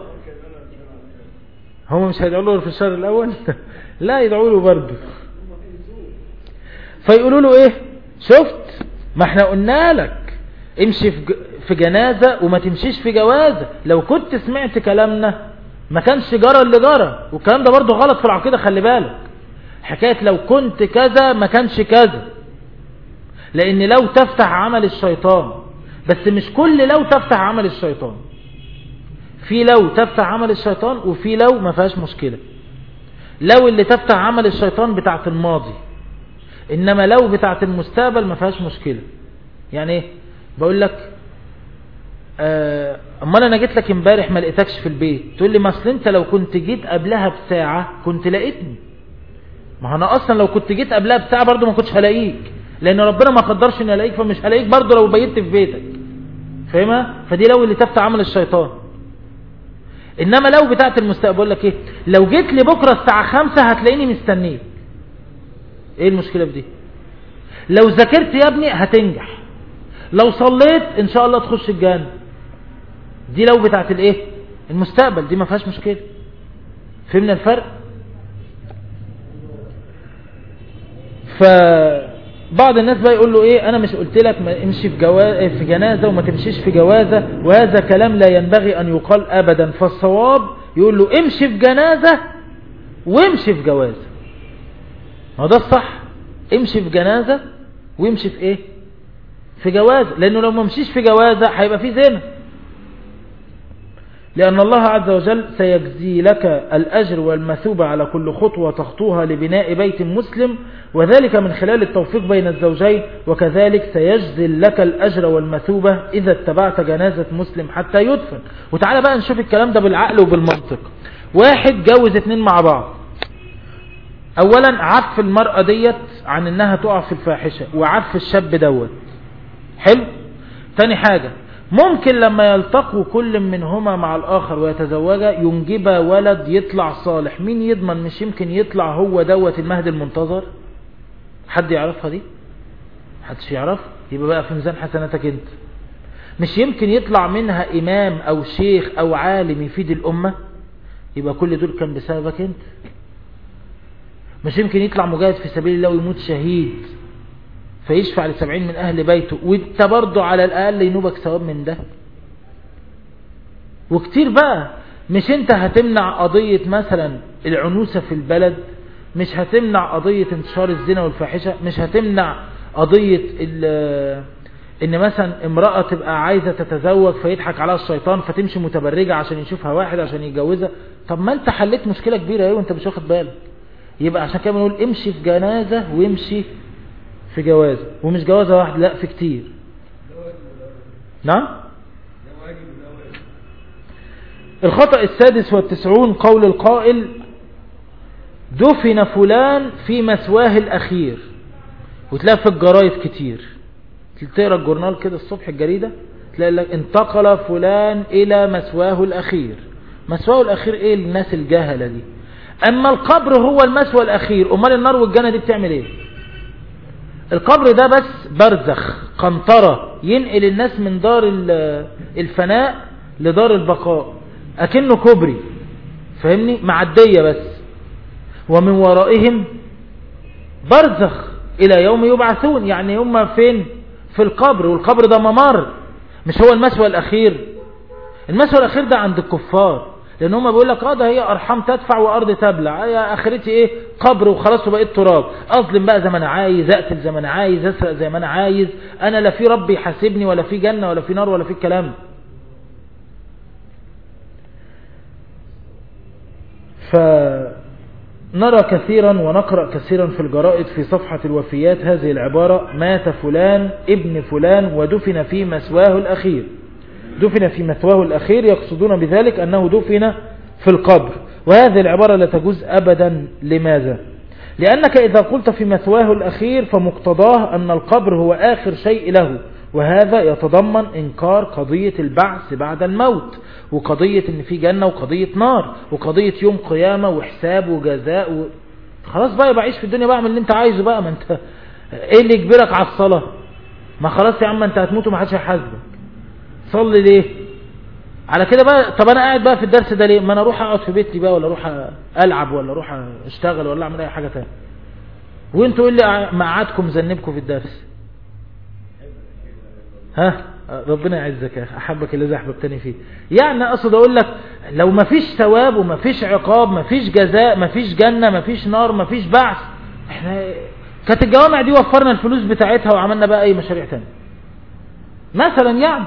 هم مش هيدعوا له في الشهر الاول لا يدعوا له برضه فيقولوا له ايه شفت ما احنا قلنا لك امشي في ج- في جنازة وما تمشيش في جوازة لو كنت سمعت كلامنا ما كانش جرى اللي جرى والكلام ده برضو غلط في العقيدة خلي بالك حكاية لو كنت كذا ما كانش كذا لان لو تفتح عمل الشيطان بس مش كل لو تفتح عمل الشيطان في لو تفتح عمل الشيطان وفي لو ما فيهاش مشكلة لو اللي تفتح عمل الشيطان بتاعت الماضي انما لو بتاعت المستقبل ما فيهاش مشكلة يعني ايه بقول لك آه، امال انا جيت لك امبارح ما لقيتكش في البيت تقول لي ما اصل انت لو كنت جيت قبلها بساعة كنت لقيتني ما انا اصلا لو كنت جيت قبلها بساعة برضو ما كنتش هلاقيك لان ربنا ما قدرش اني الاقيك فمش هلاقيك برضو لو بيت في بيتك فاهمها فدي لو اللي تفتح عمل الشيطان انما لو بتاعت المستقبل بقول لك ايه لو جيت لي بكره الساعه خمسة هتلاقيني مستنيك ايه المشكله في دي لو ذاكرت يا ابني هتنجح لو صليت ان شاء الله تخش الجنه دي لو بتاعت الايه المستقبل دي ما فيهاش مشكله فهمنا الفرق فبعض الناس بقى يقول له ايه انا مش قلت لك ما امشي في, جوا... في جنازة وما تمشيش في جوازة وهذا كلام لا ينبغي ان يقال ابدا فالصواب يقول له امشي في جنازة وامشي في جوازة ما ده الصح امشي في جنازة وامشي في ايه في جوازة لانه لو ما مشيش في جوازة هيبقى في زنا لأن الله عز وجل سيجزي لك الأجر والمثوبة على كل خطوة تخطوها لبناء بيت مسلم وذلك من خلال التوفيق بين الزوجين وكذلك سيجزي لك الأجر والمثوبة إذا اتبعت جنازة مسلم حتى يدفن وتعالى بقى نشوف الكلام ده بالعقل وبالمنطق واحد جوز اتنين مع بعض أولا عف المرأة ديت عن انها تقع في الفاحشة وعف الشاب دوت حلو تاني حاجة ممكن لما يلتقوا كل منهما مع الآخر ويتزوجا ينجبا ولد يطلع صالح مين يضمن مش يمكن يطلع هو دوت المهد المنتظر حد يعرفها دي حدش يعرف يبقى بقى في ميزان حسناتك انت مش يمكن يطلع منها إمام أو شيخ أو عالم يفيد الأمة يبقى كل دول كان بسببك انت مش يمكن يطلع مجاهد في سبيل الله ويموت شهيد فيشفع لسبعين من أهل بيته وانت برضه على الأقل ينوبك ثواب من ده وكتير بقى مش انت هتمنع قضية مثلا العنوسة في البلد مش هتمنع قضية انتشار الزنا والفاحشة مش هتمنع قضية ان مثلا امرأة تبقى عايزة تتزوج فيضحك عليها الشيطان فتمشي متبرجة عشان يشوفها واحد عشان يتجوزها طب ما انت حليت مشكلة كبيرة ايه وانت مش واخد بالك يبقى عشان كده بنقول امشي في جنازة وامشي في جوازة ومش جوازة واحد لا في كتير نعم الخطأ السادس والتسعون قول القائل دفن فلان في مسواه الأخير وتلاقي في الجرايد كتير تقرا الجورنال كده الصبح الجريدة تلاقي لك انتقل فلان إلى مسواه الأخير مسواه الأخير إيه الناس الجاهلة دي أما القبر هو المسوى الأخير أمال النار والجنة دي بتعمل إيه القبر ده بس برزخ قنطرة ينقل الناس من دار الفناء لدار البقاء أكنه كوبري فاهمني معدية بس ومن ورائهم برزخ إلى يوم يبعثون يعني هم فين في القبر والقبر ده ممر مش هو المسوى الأخير المسوى الأخير ده عند الكفار لان هم بيقول لك اه ده هي ارحام تدفع وارض تبلع يا اخرتي ايه قبر وخلاص وبقيت تراب اظلم بقى زي ما انا عايز اقتل زي ما انا عايز اسرق زي ما انا عايز انا لا في رب يحاسبني ولا في جنه ولا في نار ولا في الكلام فنرى كثيرا ونقرأ كثيرا في الجرائد في صفحة الوفيات هذه العبارة مات فلان ابن فلان ودفن في مسواه الأخير دفن في مثواه الأخير يقصدون بذلك أنه دفن في القبر وهذه العبارة لا تجوز أبدا لماذا لأنك إذا قلت في مثواه الأخير فمقتضاه أن القبر هو آخر شيء له وهذا يتضمن إنكار قضية البعث بعد الموت وقضية إن في جنة وقضية نار وقضية يوم قيامة وحساب وجزاء و... خلاص بقى بعيش في الدنيا بقى من اللي انت عايزه بقى ما انت ايه اللي يجبرك على الصلاة ما خلاص يا عم انت هتموت وما حدش هيحاسبك صلي ليه على كده بقى طب انا قاعد بقى في الدرس ده ليه ما انا اروح اقعد في بيتي بقى ولا اروح العب ولا اروح اشتغل ولا اعمل اي حاجه ثانيه وانتوا ايه اللي مقعدكم ذنبكم في الدرس ها ربنا يعزك يا أخي أحبك الذي أحببتني فيه يعني أقصد أقول لك لو ما فيش ثواب وما فيش عقاب ما فيش جزاء ما فيش جنة ما فيش نار ما فيش بعث احنا كانت الجوامع دي وفرنا الفلوس بتاعتها وعملنا بقى أي مشاريع تانية مثلا يعني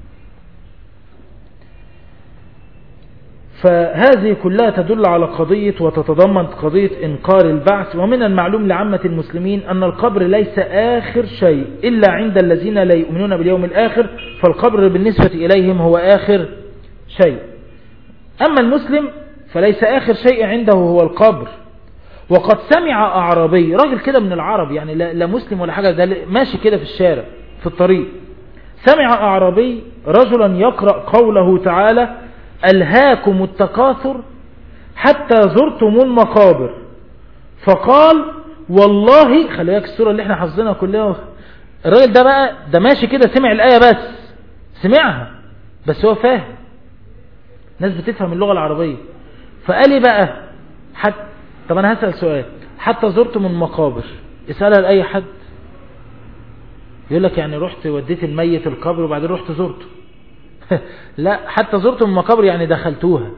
فهذه كلها تدل على قضية وتتضمن قضية إنكار البعث ومن المعلوم لعامة المسلمين أن القبر ليس آخر شيء إلا عند الذين لا يؤمنون باليوم الآخر فالقبر بالنسبة إليهم هو آخر شيء أما المسلم فليس آخر شيء عنده هو القبر وقد سمع أعرابي راجل كده من العرب يعني لا, لا مسلم ولا حاجة ده ماشي كده في الشارع في الطريق سمع أعرابي رجلا يقرأ قوله تعالى ألهاكم التكاثر حتى زرتم المقابر فقال والله خلي بالك السورة اللي احنا حافظينها كلها الراجل ده بقى ده ماشي كده سمع الآية بس سمعها بس هو فاهم ناس بتفهم اللغة العربية فقال لي بقى حتى طب انا هسأل سؤال حتى زرتم المقابر اسألها لأي حد يقول لك يعني رحت وديت الميت القبر وبعدين رحت زرته لا حتى زرتم المقابر يعني دخلتوها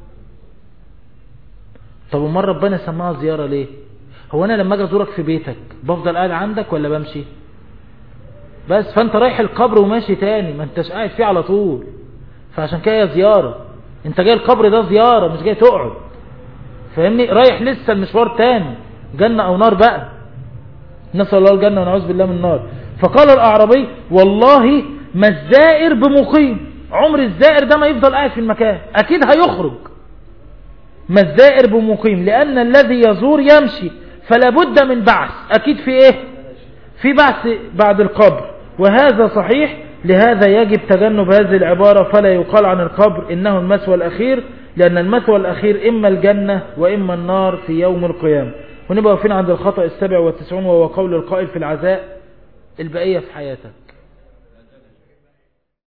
طب ومرة ربنا سماها زيارة ليه هو انا لما اجي ازورك في بيتك بفضل قاعد عندك ولا بمشي بس فانت رايح القبر وماشي تاني ما انتش قاعد فيه على طول فعشان كده هي زيارة انت جاي القبر ده زيارة مش جاي تقعد فاهمني رايح لسه المشوار تاني جنة او نار بقى نسأل الله الجنة ونعوذ بالله من النار فقال الاعرابي والله ما الزائر بمقيم عمر الزائر ده ما يفضل قاعد في المكان اكيد هيخرج ما الزائر بمقيم لان الذي يزور يمشي فلا بد من بعث اكيد في ايه في بعث بعد القبر وهذا صحيح لهذا يجب تجنب هذه العبارة فلا يقال عن القبر انه المثوى الاخير لان المثوى الاخير اما الجنة واما النار في يوم القيامة ونبقى واقفين عند الخطأ السابع والتسعون وهو قول القائل في العزاء البقية في حياتك